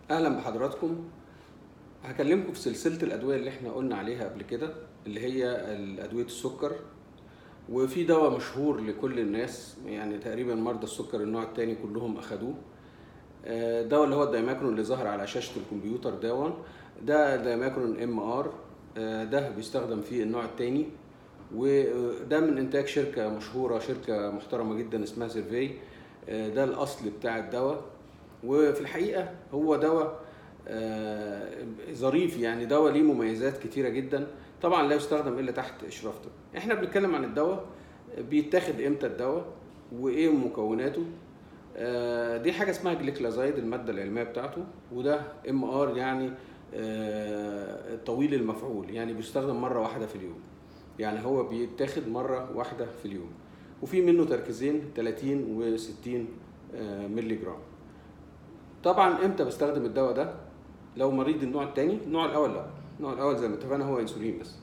اهلا بحضراتكم هكلمكم في سلسله الادويه اللي احنا قلنا عليها قبل كده اللي هي ادويه السكر وفي دواء مشهور لكل الناس يعني تقريبا مرضى السكر النوع الثاني كلهم اخدوه آه، الدواء اللي هو الدايماكرون اللي ظهر على شاشه الكمبيوتر دون ده دايماكرون ام ار ده بيستخدم في النوع الثاني وده من انتاج شركه مشهوره شركه محترمه جدا اسمها سيرفي آه، ده الاصل بتاع الدواء وفي الحقيقه هو دواء آه، ظريف يعني دواء ليه مميزات كتيره جدا طبعا لا يستخدم الا تحت اشراف طبي احنا بنتكلم عن الدواء بيتاخد امتى الدواء وايه مكوناته آه، دي حاجه اسمها جليكلازايد الماده العلميه بتاعته وده ام ار يعني آه، طويل المفعول يعني بيستخدم مره واحده في اليوم يعني هو بيتاخد مره واحده في اليوم وفي منه تركيزين 30 و 60 مللي جرام طبعا امتى بستخدم الدواء ده لو مريض النوع الثاني النوع الاول لا النوع الاول زي ما اتفقنا هو انسولين بس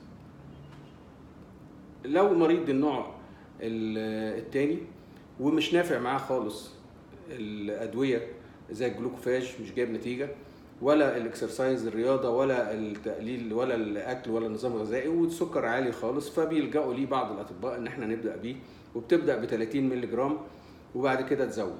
لو مريض النوع الثاني ومش نافع معاه خالص الادويه زي الجلوكوفاج مش جايب نتيجه ولا الاكسرسايز الرياضه ولا التقليل ولا الاكل ولا النظام الغذائي والسكر عالي خالص فبيلجأوا ليه بعض الاطباء ان احنا نبدا بيه وبتبدا ب 30 مللي جرام وبعد كده تزود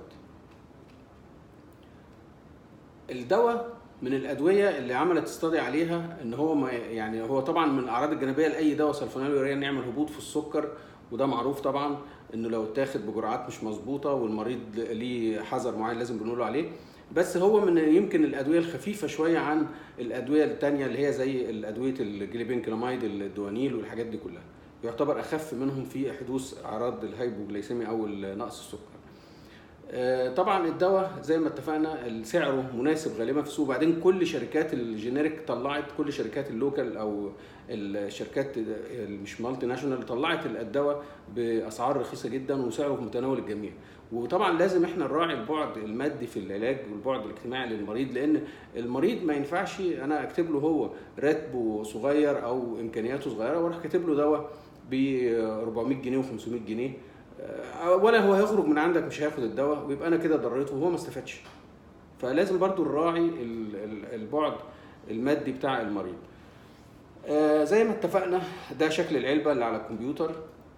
الدواء من الادويه اللي عملت استادي عليها ان هو ما يعني هو طبعا من الاعراض الجانبيه لاي دواء سلفونيلوريا نعمل هبوط في السكر وده معروف طبعا انه لو اتاخد بجرعات مش مظبوطه والمريض ليه حذر معين لازم بنقول عليه بس هو من يمكن الادويه الخفيفه شويه عن الادويه الثانيه اللي هي زي الادويه الجليبينكلاميد الدوانيل والحاجات دي كلها يعتبر اخف منهم في حدوث اعراض الهايبوجليسيميا او نقص السكر طبعا الدواء زي ما اتفقنا سعره مناسب غالبا في السوق وبعدين كل شركات الجينيريك طلعت كل شركات اللوكال او الشركات مش مالتي ناشونال طلعت الدواء باسعار رخيصه جدا وسعره في متناول الجميع وطبعا لازم احنا نراعي البعد المادي في العلاج والبعد الاجتماعي للمريض لان المريض ما ينفعش انا اكتب له هو راتبه صغير او امكانياته صغيره واروح كاتب له دواء ب 400 جنيه و500 جنيه ولا هو هيخرج من عندك مش هياخد الدواء ويبقى انا كده ضريته وهو ما استفادش فلازم برضو نراعي البعد المادي بتاع المريض زي ما اتفقنا ده شكل العلبه اللي على الكمبيوتر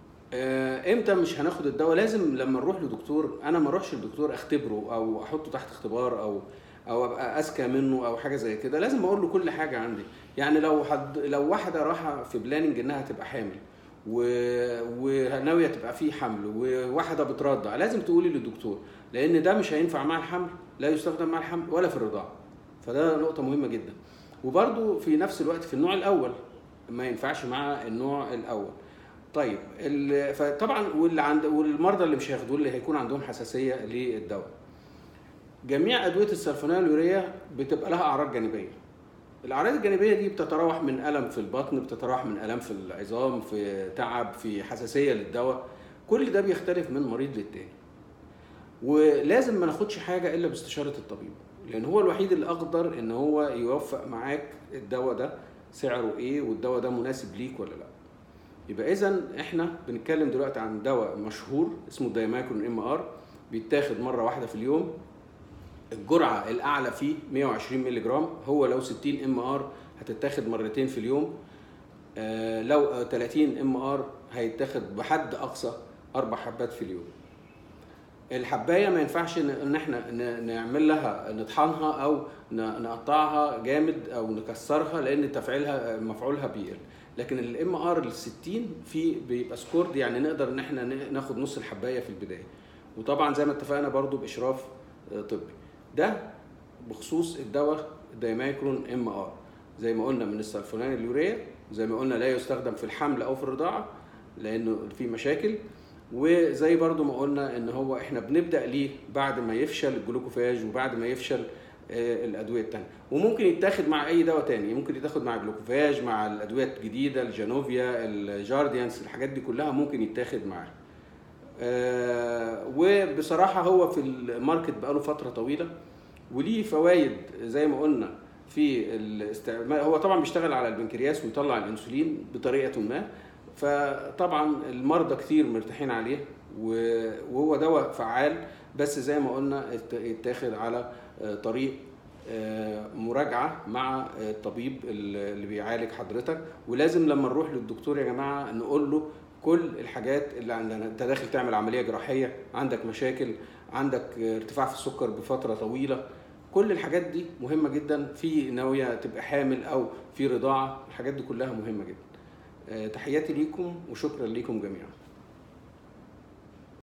امتى مش هناخد الدواء لازم لما نروح لدكتور انا ما اروحش لدكتور اختبره او احطه تحت اختبار او او ابقى اذكى منه او حاجه زي كده لازم اقول له كل حاجه عندي يعني لو حد لو واحده رايحه في بلاننج انها تبقى حامل و... وناويه تبقى فيه حمل وواحده بترضع لازم تقولي للدكتور لان ده مش هينفع مع الحمل لا يستخدم مع الحمل ولا في الرضاعه فده نقطه مهمه جدا وبرده في نفس الوقت في النوع الاول ما ينفعش مع النوع الاول طيب ال... فطبعا واللي عند والمرضى اللي مش هياخدوه اللي هيكون عندهم حساسيه للدواء جميع ادويه السلفونيلوريا بتبقى لها اعراض جانبيه الاعراض الجانبيه دي بتتراوح من الم في البطن بتتراوح من الم في العظام في تعب في حساسيه للدواء كل ده بيختلف من مريض للتاني ولازم ما ناخدش حاجه الا باستشاره الطبيب لان هو الوحيد اللي اقدر ان هو يوفق معاك الدواء ده سعره ايه والدواء ده مناسب ليك ولا لا يبقى اذا احنا بنتكلم دلوقتي عن دواء مشهور اسمه دايماكرون ام ار بيتاخد مره واحده في اليوم الجرعه الاعلى فيه 120 مللي جرام هو لو 60 ام ار هتتاخد مرتين في اليوم آه لو 30 ام ار هيتاخد بحد اقصى اربع حبات في اليوم الحبايه ما ينفعش ان احنا نعمل لها نطحنها او نقطعها جامد او نكسرها لان تفعيلها مفعولها بيقل لكن الام ار ال 60 في بيبقى سكورد يعني نقدر ان احنا ناخد نص الحبايه في البدايه وطبعا زي ما اتفقنا برضو باشراف طبي ده بخصوص الدواء دايمايكرون ام ار زي ما قلنا من السلفونان اليوريا زي ما قلنا لا يستخدم في الحمل او في الرضاعه لانه في مشاكل وزي برضو ما قلنا ان هو احنا بنبدا ليه بعد ما يفشل الجلوكوفاج وبعد ما يفشل الادويه الثانيه وممكن يتاخد مع اي دواء تاني ممكن يتاخد مع الجلوكوفاج مع الادويه الجديده الجانوفيا الجارديانس الحاجات دي كلها ممكن يتاخد معاه آه وبصراحه هو في الماركت بقاله فتره طويله وليه فوائد زي ما قلنا في الاستعمال هو طبعا بيشتغل على البنكرياس ويطلع الانسولين بطريقه ما فطبعا المرضى كتير مرتاحين عليه وهو دواء فعال بس زي ما قلنا يتاخد على طريق آه، مراجعه مع الطبيب اللي بيعالج حضرتك ولازم لما نروح للدكتور يا جماعه نقول له كل الحاجات اللي عندنا انت داخل تعمل عمليه جراحيه عندك مشاكل عندك ارتفاع في السكر بفتره طويله كل الحاجات دي مهمه جدا في ناويه تبقى حامل او في رضاعه الحاجات دي كلها مهمه جدا آه، تحياتي ليكم وشكرا ليكم جميعا